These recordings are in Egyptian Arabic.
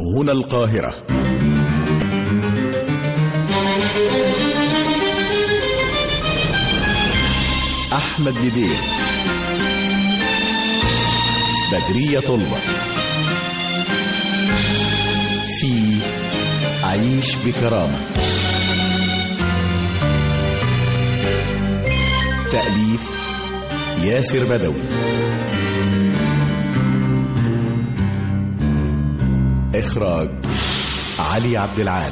هنا القاهرة أحمد بدير بدرية طلبة في عيش بكرامة تأليف ياسر بدوي إخراج علي عبد العال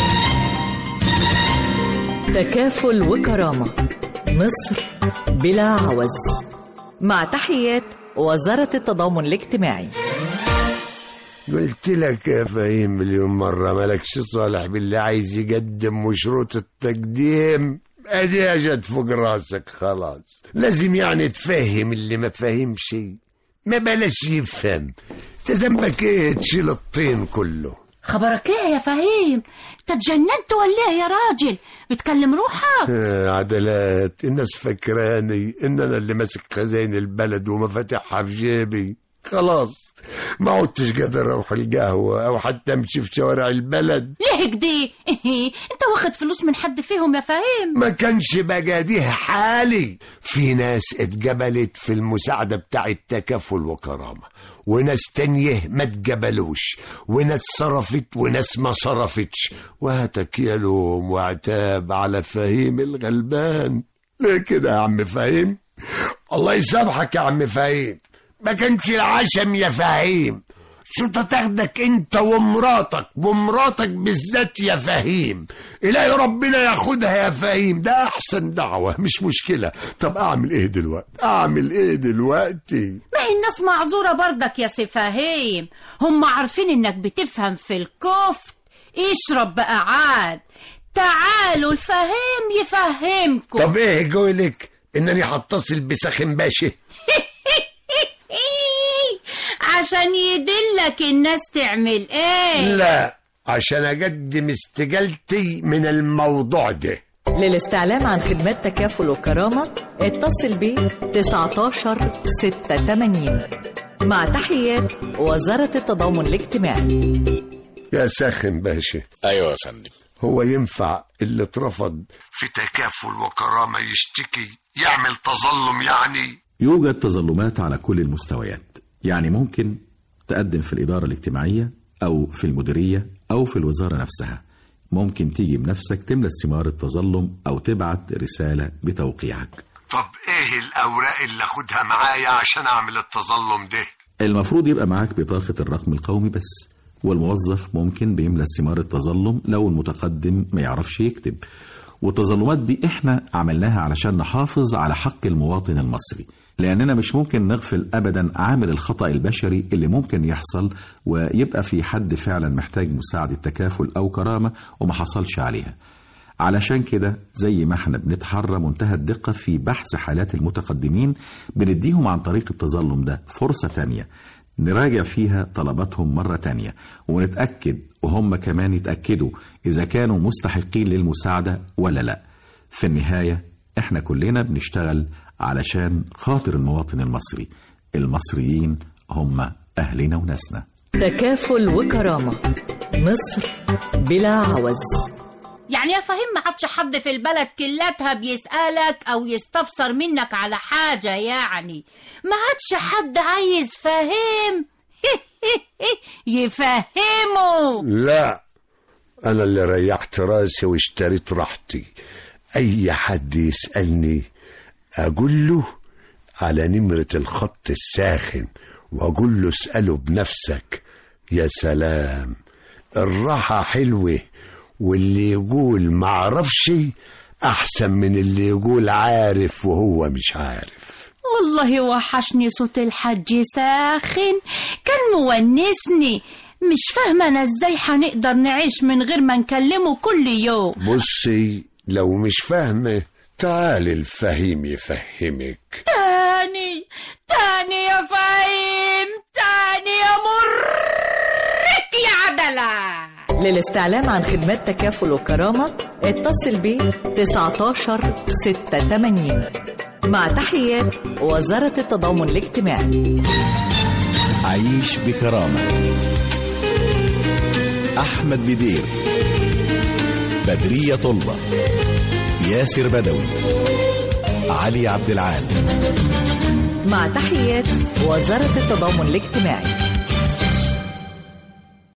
تكافل وكرامة مصر بلا عوز مع تحيات وزارة التضامن الاجتماعي قلت لك يا فهيم مليون مرة مالكش صالح باللي عايز يقدم وشروط التقديم ادي اجت فوق راسك خلاص لازم يعني تفهم اللي ما فهمش ما بلاش يفهم تذنبك ايه تشيل الطين كله خبرك ايه يا فهيم انت اتجننت ولا ايه يا راجل بتكلم روحك آه عدلات الناس فكراني ان انا اللي ماسك خزاين البلد ومفاتيحها في جيبي خلاص ما عدتش قادر اروح القهوة او حتى امشي في شوارع البلد ليه كده انت واخد فلوس من حد فيهم يا فهيم ما كانش بقى دي حالي في ناس اتقبلت في المساعدة بتاع التكافل وكرامة وناس تانية ما اتقبلوش وناس صرفت وناس ما صرفتش وهاتك يا لوم وعتاب على فهيم الغلبان ليه كده يا عم فهيم الله يسامحك يا عم فهيم ما كانش العشم يا فهيم شو تاخدك انت ومراتك ومراتك بالذات يا فهيم الهي ربنا ياخدها يا فهيم ده احسن دعوة مش مشكلة طب اعمل ايه دلوقتي اعمل ايه دلوقتي ما هي الناس معذورة برضك يا سي فهيم هم عارفين انك بتفهم في الكفت اشرب بقى عاد تعالوا الفهيم يفهمكم طب ايه قولك انني هتصل بسخن باشا عشان يدلك الناس تعمل ايه لا عشان اقدم استقالتي من الموضوع ده للاستعلام عن خدمات تكافل وكرامة اتصل ب 19 86 مع تحيات وزارة التضامن الاجتماعي يا ساخن باشا أيوة يا فندم هو ينفع اللي اترفض في تكافل وكرامة يشتكي يعمل تظلم يعني يوجد تظلمات على كل المستويات يعني ممكن تقدم في الإدارة الاجتماعية أو في المديرية أو في الوزارة نفسها ممكن تيجي بنفسك تملى استمارة التظلم أو تبعت رسالة بتوقيعك طب ايه الاوراق اللي اخدها معايا عشان اعمل التظلم ده المفروض يبقى معاك بطاقة الرقم القومي بس والموظف ممكن بيملى استمارة تظلم لو المتقدم ما يعرفش يكتب والتظلمات دي احنا عملناها علشان نحافظ على حق المواطن المصري لأننا مش ممكن نغفل أبدا عامل الخطأ البشري اللي ممكن يحصل ويبقى في حد فعلا محتاج مساعدة تكافل أو كرامة وما حصلش عليها علشان كده زي ما احنا بنتحرى منتهى الدقة في بحث حالات المتقدمين بنديهم عن طريق التظلم ده فرصة تانية نراجع فيها طلباتهم مرة تانية ونتأكد وهم كمان يتأكدوا إذا كانوا مستحقين للمساعدة ولا لا في النهاية احنا كلنا بنشتغل علشان خاطر المواطن المصري المصريين هم أهلنا وناسنا تكافل وكرامة مصر بلا عوز يعني يا فهيم ما عادش حد في البلد كلتها بيسألك أو يستفسر منك على حاجة يعني ما عادش حد عايز فهيم يفهمه لا انا اللي ريحت راسي واشتريت راحتي اي حد يسألني اقول له على نمرة الخط الساخن واقول له اسأله بنفسك يا سلام الراحة حلوة واللي يقول معرفش احسن من اللي يقول عارف وهو مش عارف والله وحشني صوت الحج ساخن كان مونسني مش فاهمة أنا إزاي هنقدر نعيش من غير ما نكلمه كل يوم بصي لو مش فاهمة تعالي الفهيم يفهمك تاني تاني يا فهيم تاني يا مرك يا عدلة للاستعلام عن خدمات تكافل وكرامة اتصل ب 19 86 مع تحيات وزارة التضامن الاجتماعي عيش بكرامة أحمد بدير بدرية طلبة ياسر بدوي علي عبد العال مع تحيات وزارة التضامن الاجتماعي